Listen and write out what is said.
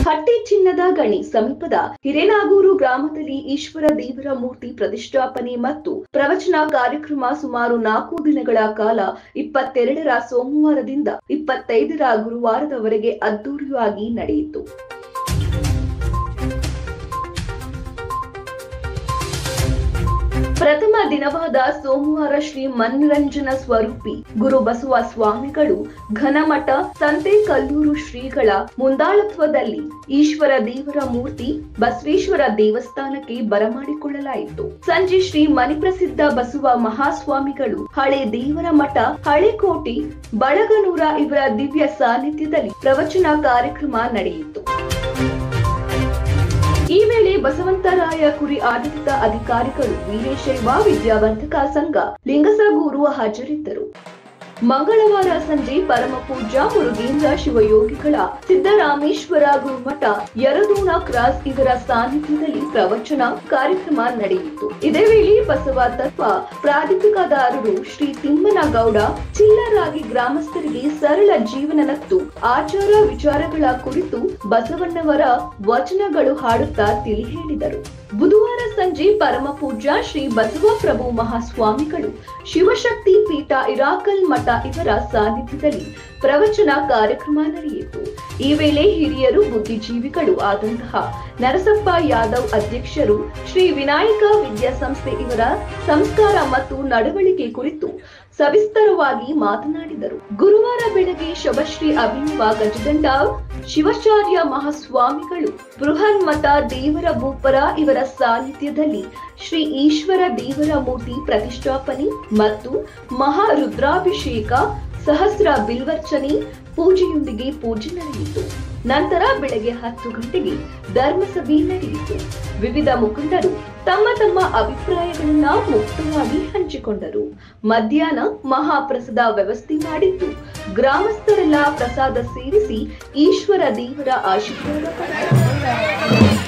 ಹಟ್ಟಿ ಚಿನ್ನದ ಗಣಿ ಸಮೀಪದ ಹಿರೇನಾಗೂರು ಗ್ರಾಮದಲ್ಲಿ ಈಶ್ವರ ದೇವರ ಮೂರ್ತಿ ಪ್ರತಿಷ್ಠಾಪನೆ ಮತ್ತು ಪ್ರವಚನ ಕಾರ್ಯಕ್ರಮ ಸುಮಾರು ನಾಲ್ಕು ದಿನಗಳ ಕಾಲ ಇಪ್ಪತ್ತೆರಡರ ಸೋಮವಾರದಿಂದ ಇಪ್ಪತ್ತೈದರ ಗುರುವಾರದವರೆಗೆ ಅದ್ದೂರಿಯಾಗಿ ನಡೆಯಿತು ಪ್ರಥಮ ದಿನವಾದ ಸೋಮವಾರ ಶ್ರೀ ಮನರಂಜನ ಸ್ವರೂಪಿ ಗುರು ಬಸವ ಸ್ವಾಮಿಗಳು ಘನಮಠ ಸಂತೆಕಲ್ಲೂರು ಶ್ರೀಗಳ ಮುಂದಾಳತ್ವದಲ್ಲಿ ಈಶ್ವರ ದೇವರ ಮೂರ್ತಿ ಬಸವೇಶ್ವರ ದೇವಸ್ಥಾನಕ್ಕೆ ಬರಮಾಡಿಕೊಳ್ಳಲಾಯಿತು ಸಂಜೆ ಶ್ರೀ ಮಣಿಪ್ರಸಿದ್ಧ ಬಸವ ಮಹಾಸ್ವಾಮಿಗಳು ಹಳೆ ದೇವರ ಮಠ ಹಳೆಕೋಟೆ ಬಳಗನೂರ ಇವರ ದಿವ್ಯ ಸಾನ್ನಿಧ್ಯದಲ್ಲಿ ಪ್ರವಚನ ಕಾರ್ಯಕ್ರಮ ನಡೆಯಿತು ಈ ವೇಳೆ ಬಸವಂತರಾಯ ಕುರಿ ಆಡಳಿತ ಅಧಿಕಾರಿಗಳು ವೀರಶೈವ ವಿದ್ಯಾವರ್ಧಕ ಸಂಘ ಲಿಂಗಸಗೂರು ಹಾಜರಿದ್ದರು ಮಂಗಳವಾರ ಸಂಜೆ ಪರಮ ಪೂಜ್ಯ ಮುರುಗೇಂದ್ರ ಶಿವಯೋಗಿಗಳ ಸಿದ್ದರಾಮೇಶ್ವರ ಗುರುಮಠ ಯರದೂಣ ಕ್ರಾಸ್ ಇದರ ಸಾನ್ನಿಧ್ಯದಲ್ಲಿ ಪ್ರವಚನ ಕಾರ್ಯಕ್ರಮ ನಡೆಯಿತು ಇದೇ ವೇಳೆ ಬಸವ ತತ್ವ ಪ್ರಾಧಿಕಾರದಾರರು ಶ್ರೀ ತಿಮ್ಮನಗೌಡ ಚಿಲ್ಲರಾಗಿ ಗ್ರಾಮಸ್ಥರಿಗೆ ಸರಳ ಜೀವನ ಮತ್ತು ಆಚಾರ ವಿಚಾರಗಳ ಕುರಿತು ಬಸವಣ್ಣವರ ವಚನಗಳು ಹಾಡುತ್ತಾ ತಿಳಿ ಹೇಳಿದರು ಬುಧವಾರ ಸಂಜೆ ಪರಮ ಪೂಜ್ಯ ಶ್ರೀ ಬಸವ ಪ್ರಭು ಮಹಾಸ್ವಾಮಿಗಳು ಶಿವಶಕ್ತಿ ಪೀಠ ಇರಾಕಲ್ ಮಠ ಇವರ ಸಾನ್ನಿಧ್ಯದಲ್ಲಿ ಪ್ರವಚನ ಕಾರ್ಯಕ್ರಮ ನಡೆಯಿತು ಈ ವೇಳೆ ಹಿರಿಯರು ಬುದ್ಧಿಜೀವಿಗಳು ಆದಂತಹ ನರಸಪ್ಪ ಯಾದವ್ ಅಧ್ಯಕ್ಷರು ಶ್ರೀ ವಿನಾಯಕ ವಿದ್ಯಾಸಂಸ್ಥೆ ಇವರ ಸಂಸ್ಕಾರ ಮತ್ತು ನಡವಳಿಕೆ ಕುರಿತು ಸವಿಸ್ತರವಾಗಿ ಮಾತನಾಡಿದರು ಗುರುವಾರ ಬೆಳಗ್ಗೆ ಶಬಶ್ರೀ ಅಭಿನವ ಗಜದಂಡ ಶಿವಾಚಾರ್ಯ ಮಹಾಸ್ವಾಮಿಗಳು ಬೃಹನ್ ಮಠ ದೇವರ ಭೂಪರ ಇವರ ಸಾನ್ನಿಧ್ಯದಲ್ಲಿ ಶ್ರೀ ಈಶ್ವರ ದೇವರ ಮೂರ್ತಿ ಪ್ರತಿಷ್ಠಾಪನೆ ಮತ್ತು ಮಹಾರುದ್ರಾಭಿಷೇಕ ಸಹಸ್ರ ಬಿಲ್ವರ್ಚನೆ ಪೂಜೆಯೊಂದಿಗೆ ಪೂಜೆ ನಡೆಯಿತು ನಂತರ ಬೆಳಗ್ಗೆ ಹತ್ತು ಗಂಟೆಗೆ ಧರ್ಮಸಭೆ ನಡೆಯಿತು ವಿವಿಧ ಮುಖಂಡರು ತಮ್ಮ ತಮ್ಮ ಅಭಿಪ್ರಾಯಗಳನ್ನ ಮುಕ್ತವಾಗಿ ಹಂಚಿಕೊಂಡರು ಮಧ್ಯಾಹ್ನ ಮಹಾಪ್ರಸಾದ ವ್ಯವಸ್ಥೆ ಮಾಡಿದ್ದು ಗ್ರಾಮಸ್ಥರೆಲ್ಲ ಪ್ರಸಾದ ಸೇರಿಸಿ ಈಶ್ವರ ದೇವರ ಆಶೀರ್ವಾದ ಪಡೆದರು